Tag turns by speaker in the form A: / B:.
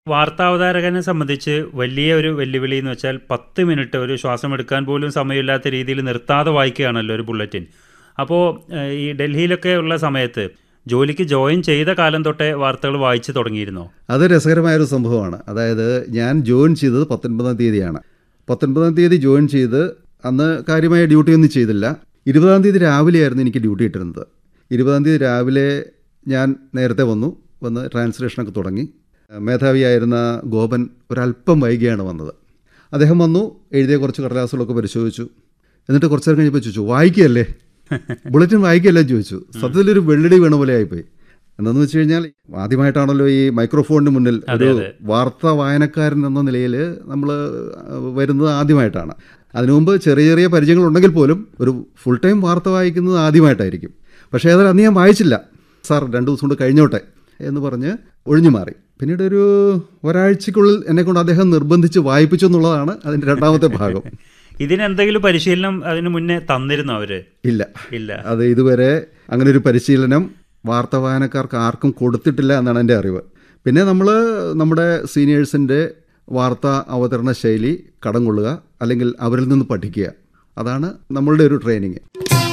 A: വാർത്താവതാരകനെ സംബന്ധിച്ച് വലിയ ഒരു വെല്ലുവിളി എന്ന് വെച്ചാൽ പത്ത് മിനിറ്റ് ഒരു ശ്വാസം എടുക്കാൻ പോലും സമയമില്ലാത്ത രീതിയിൽ നിർത്താതെ വായിക്കുകയാണല്ലോ ഒരു ബുള്ളറ്റിൻ അപ്പോൾ ഈ ഡൽഹിയിലൊക്കെ ഉള്ള സമയത്ത് ജോലിക്ക് ജോയിൻ ചെയ്ത കാലം തൊട്ടേ വാർത്തകൾ വായിച്ചു തുടങ്ങിയിരുന്നോ
B: അത് രസകരമായൊരു സംഭവമാണ് അതായത് ഞാൻ ജോയിൻ ചെയ്തത് പത്തൊൻപതാം തീയതിയാണ് പത്തൊൻപതാം തീയതി ജോയിൻ ചെയ്ത് അന്ന് കാര്യമായ ഡ്യൂട്ടിയൊന്നും ചെയ്തില്ല ഇരുപതാം തീയതി രാവിലെയായിരുന്നു എനിക്ക് ഡ്യൂട്ടി ഇട്ടിരുന്നത് ഇരുപതാം തീയതി രാവിലെ ഞാൻ നേരത്തെ വന്നു വന്ന് ട്രാൻസ്ലേഷനൊക്കെ തുടങ്ങി മേധാവിയായിരുന്ന ഗോപൻ ഒരല്പം വൈകിയാണ് വന്നത് അദ്ദേഹം വന്നു എഴുതിയ കുറച്ച് കടലാസുകളൊക്കെ പരിശോധിച്ചു എന്നിട്ട് കുറച്ച് നേരം കഴിഞ്ഞപ്പോൾ ചോദിച്ചു വായിക്കുകയല്ലേ ബുള്ളറ്റിൻ വായിക്കുകയല്ലേ ചോദിച്ചു സത്യത്തിലൊരു വെള്ളടി വീണ പോലെ ആയിപ്പോയി എന്താന്ന് വെച്ച് കഴിഞ്ഞാൽ ആദ്യമായിട്ടാണല്ലോ ഈ മൈക്രോഫോണിന് മുന്നിൽ ഒരു വാർത്താ വായനക്കാരൻ എന്ന നിലയിൽ നമ്മൾ വരുന്നത് ആദ്യമായിട്ടാണ് അതിനു മുമ്പ് ചെറിയ ചെറിയ പരിചയങ്ങളുണ്ടെങ്കിൽ പോലും ഒരു ഫുൾ ടൈം വാർത്ത വായിക്കുന്നത് ആദ്യമായിട്ടായിരിക്കും പക്ഷേ അത് അന്ന് ഞാൻ വായിച്ചില്ല സാർ രണ്ട് ദിവസം കൊണ്ട് കഴിഞ്ഞോട്ടെ എന്ന് പറഞ്ഞ് ഒഴിഞ്ഞു മാറി പിന്നീട് ഒരു ഒരാഴ്ചക്കുള്ളിൽ എന്നെ കൊണ്ട് അദ്ദേഹം നിർബന്ധിച്ച് വായിപ്പിച്ചു എന്നുള്ളതാണ് അതിൻ്റെ രണ്ടാമത്തെ ഭാഗം
A: ഇതിനെന്തെങ്കിലും പരിശീലനം അതിന് മുന്നേ തന്നിരുന്നോ അവര്
B: ഇല്ല
A: ഇല്ല
B: അത് ഇതുവരെ അങ്ങനെ ഒരു പരിശീലനം വാർത്താ വായനക്കാർക്ക് ആർക്കും കൊടുത്തിട്ടില്ല എന്നാണ് എൻ്റെ അറിവ് പിന്നെ നമ്മൾ നമ്മുടെ സീനിയേഴ്സിൻ്റെ വാർത്താ അവതരണ ശൈലി കടം കൊള്ളുക അല്ലെങ്കിൽ അവരിൽ നിന്ന് പഠിക്കുക അതാണ് നമ്മളുടെ ഒരു ട്രെയിനിങ്